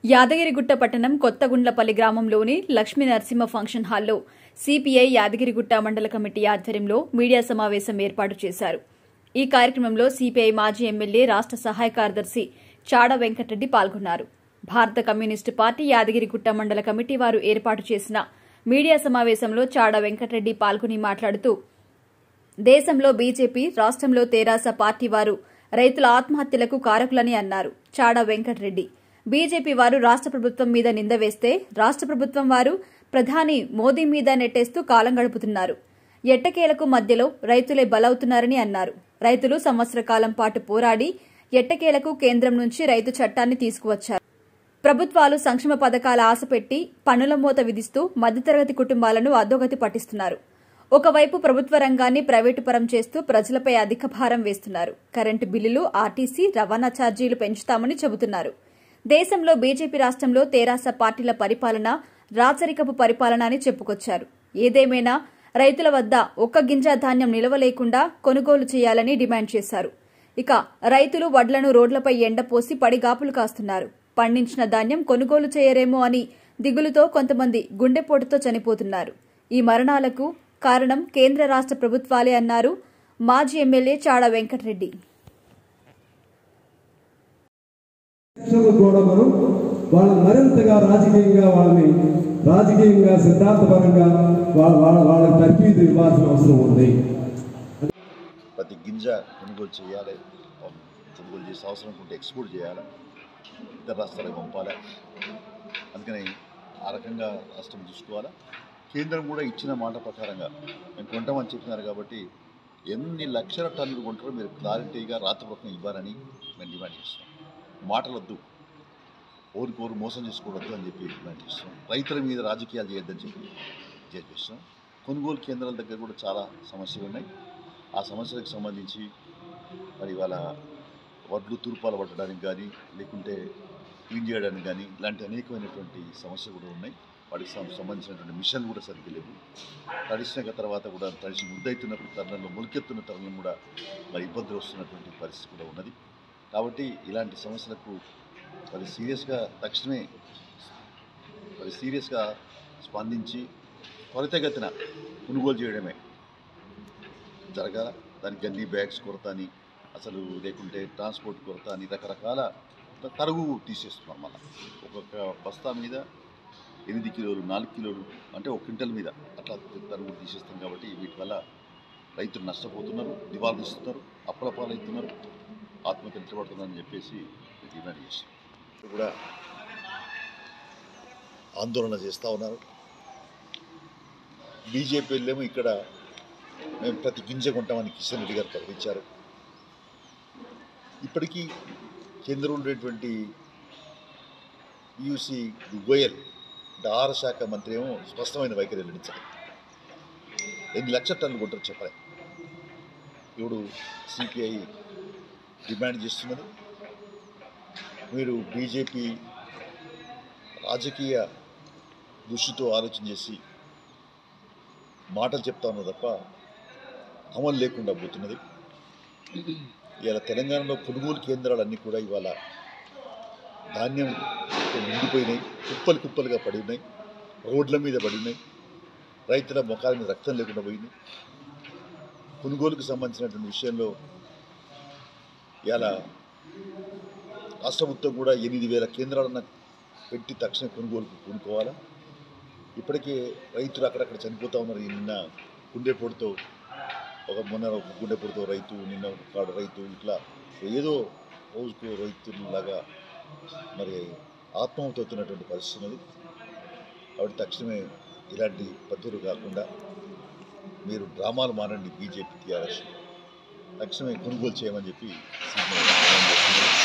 యాదగిరిగుట్ట పట్టణం కొత్తగుండ్లపల్లి గ్రామంలోని లక్ష్మీ నరసింహ ఫంక్షన్ హాల్లో సిపిఐ యాదగిరిగుట్ట మండల కమిటీ ఆధ్వర్యంలో మీడియా సమావేశం ఏర్పాటు చేశారు ఈ కార్యక్రమంలో సిపిఐ మాజీ ఎమ్మెల్యే రాష్ట్ర సహాయ కార్యదర్శి చాడ వెంకటరెడ్డి పాల్గొన్నారు భారత కమ్యూనిస్టు పార్టీ యాదగిరిగుట్ట మండల కమిటీ వారు ఏర్పాటు చేసిన మీడియా సమావేశంలో చాడ వెంకటరెడ్డి పాల్గొని మాట్లాడుతూ దేశంలో బీజేపీ రాష్ట్రంలో తెరాస పార్టీ వారు రైతుల ఆత్మహత్యలకు కారకులని అన్నారు చాడా వెంకటరెడ్డి బీజేపీ వారు రాష్ట్ర ప్రభుత్వం మీద నింద వేస్తే రాష్ట్ర ప్రభుత్వం వారు ప్రధాని మోదీ మీద నెట్టేస్తూ కాలం గడుపుతున్నారు ఎట్టకేలకు మధ్యలో రైతులే బలవుతున్నారని అన్నారు రైతులు సంవత్సర కాలం పాటు పోరాడి ఎట్టకేలకు కేంద్రం నుంచి రైతు చట్టాన్ని తీసుకువచ్చారు ప్రభుత్వాలు సంక్షేమ పథకాల ఆశ పెట్టి పన్నుల మూత విధిస్తూ మధ్యతరగతి కుటుంబాలను అధోగతి పట్టిస్తున్నారు ఒకవైపు ప్రభుత్వ రంగాన్ని ప్రైవేటు పరం చేస్తూ ప్రజలపై అధిక భారం వేస్తున్నారు కరెంటు బిల్లులు ఆర్టీసీ రవాణా ఛార్జీలు పెంచుతామని చెబుతున్నారు దేశంలో బీజేపీ రాష్ట్రంలో తెరాస పార్టీల పరిపాలన రాచరికపు పరిపాలన అని చెప్పుకొచ్చారు ఏదేమైనా రైతుల వద్ద ఒక్క గింజ ధాన్యం నిలవలేకుండా కొనుగోలు చేయాలని డిమాండ్ చేశారు ఇక రైతులు వడ్లను రోడ్లపై ఎండపోసి పడిగాపులు కాస్తున్నారు పండించిన ధాన్యం కొనుగోలు చేయరేమో అని దిగులుతో కొంతమంది గుండెపోటుతో చనిపోతున్నారు ఈ మరణాలకు కారణం కేంద్ర రాష్ట్ర ప్రభుత్వాలే అన్నారు మాజీ ఎమ్మెల్యే చాడ వెంకటరెడ్డి శిక్షలు కూడా మనం వాళ్ళని మరింతగా రాజకీయంగా వాళ్ళని రాజకీయంగా సిద్ధాంతపరంగా వాళ్ళ వాళ్ళ వాళ్ళకి తర్ఫీదు ఇవ్వాల్సిన అవసరం ఉంది ప్రతి గింజ కొనుగోలు చేయాలి కొనుగోలు చేసే అవసరం ఉంటే ఎక్స్పోర్ట్ చేయాలి ఇతర రాష్ట్రాలకు పంపాలి అందుకని ఆ రకంగా రాష్ట్రం చూసుకోవాలి కేంద్రం కూడా ఇచ్చిన మాట ప్రకారంగా మేము కొంటామని చెప్పినారు కాబట్టి ఎన్ని లక్షల టన్నులు కొంటారో మీరు క్లారిటీగా రాతపూర్వకం ఇవ్వాలని మేము డిమాండ్ చేస్తున్నాం మాటలు వద్దు ఓరికోరు మోసం చేసుకోవద్దు అని చెప్పి డిమాండ్ చేస్తున్నాం రైతుల మీద రాజకీయాలు చేయొద్దని చెప్పి చేస్తున్నాం కొనుగోలు కేంద్రాల దగ్గర కూడా చాలా సమస్యలు ఉన్నాయి ఆ సమస్యలకు సంబంధించి మరి ఇవాళ వడ్లు తూర్పాలు పట్టడానికి కానీ లేకుంటే క్లీన్ చేయడానికి కానీ ఇలాంటి అనేకమైనటువంటి సమస్యలు కూడా ఉన్నాయి వాటికి సం- సంబంధించినటువంటి మిషన్లు కూడా సరిగ్గా లేవు తడిసిన తర్వాత కూడా తడిసి ముద్దవుతున్న తరుణంలో మొలికెత్తున్న తరుణం కూడా మరి ఇబ్బందులు వస్తున్నటువంటి పరిస్థితి కూడా ఉన్నది కాబట్టి ఇలాంటి సమస్యలకు మరి సీరియస్గా తక్షణమే మరి సీరియస్గా స్పందించి త్వరితగతిన కొనుగోలు చేయడమే జరగాల దానికి గన్ని బ్యాగ్స్ కొరత అని అసలు లేకుంటే ట్రాన్స్పోర్ట్ కొరత అని రకరకాల తరుగు తీసేస్తున్నాం మళ్ళీ ఒక్కొక్క బస్తా మీద ఎనిమిది కిలోలు నాలుగు కిలోలు అంటే ఒక క్వింటల్ మీద అట్లా తరుగు తీసేస్తాం కాబట్టి వీటి వల్ల రైతులు నష్టపోతున్నారు దివాళ తీస్తున్నారు అప్పుల పాలవుతున్నారు ఆత్మహత్య నిలబడుతున్నారని చెప్పేసి డిమాండ్ చేస్తాం కూడా ఆందోళన చేస్తూ ఉన్నారు బీజేపీ వాళ్ళేమో ఇక్కడ మేము ప్రతి గింజ కొంటామని కిషన్ రెడ్డి గారు ప్రకటించారు ఇప్పటికీ కేంద్రంలో ఉండేటువంటి యూసి గోయల్ అంటే ఆహార శాఖ మంత్రి ఏమో స్పష్టమైన వైఖరి వెల్లడించారు ఎన్ని లక్షల టన్నులు కొంటారు చెప్పలే ఇప్పుడు సిపిఐ డిమాండ్ చేస్తున్నది మీరు బీజేపీ రాజకీయ దృష్టితో ఆలోచన చేసి మాటలు చెప్తా ఉన్నారు తప్ప అమలు లేకుండా పోతున్నది ఇవాళ తెలంగాణలో కొనుగోలు కేంద్రాలన్నీ కూడా ఇవాళ ధాన్యం నిండిపోయినాయి కుప్పలు కుప్పలుగా పడి ఉన్నాయి రోడ్ల మీద పడి ఉన్నాయి రైతుల ముఖాల మీద రక్తం లేకుండా పోయింది కొనుగోలుకు సంబంధించినటువంటి విషయంలో ఇవాళ రాష్ట్ర ప్రభుత్వం కూడా ఎనిమిది వేల కేంద్రాలన్న పెట్టి తక్షణ కొనుగోలుకు కొనుక్కోవాలా ఇప్పటికే రైతులు అక్కడక్కడ చనిపోతూ ఉన్నారు ఈ నిన్న గుండెపోటుతో ఒక మొన్న ఒక గుండెపోటుతో రైతు నిన్న ఒక కాడు రైతు ఇట్లా ఏదో రోజుకు రైతులాగా మరి ఆత్మహత్యవుతున్నటువంటి పరిస్థితి ఉన్నది కాబట్టి తక్షణమే ఇలాంటి పద్ధతులు కాకుండా మీరు డ్రామాలు మానండి బీజేపీ టీఆర్ఎస్ తక్షణమే కొనుగోలు చేయమని చెప్పి సీఎం డిమాండ్ చేస్తున్నారు.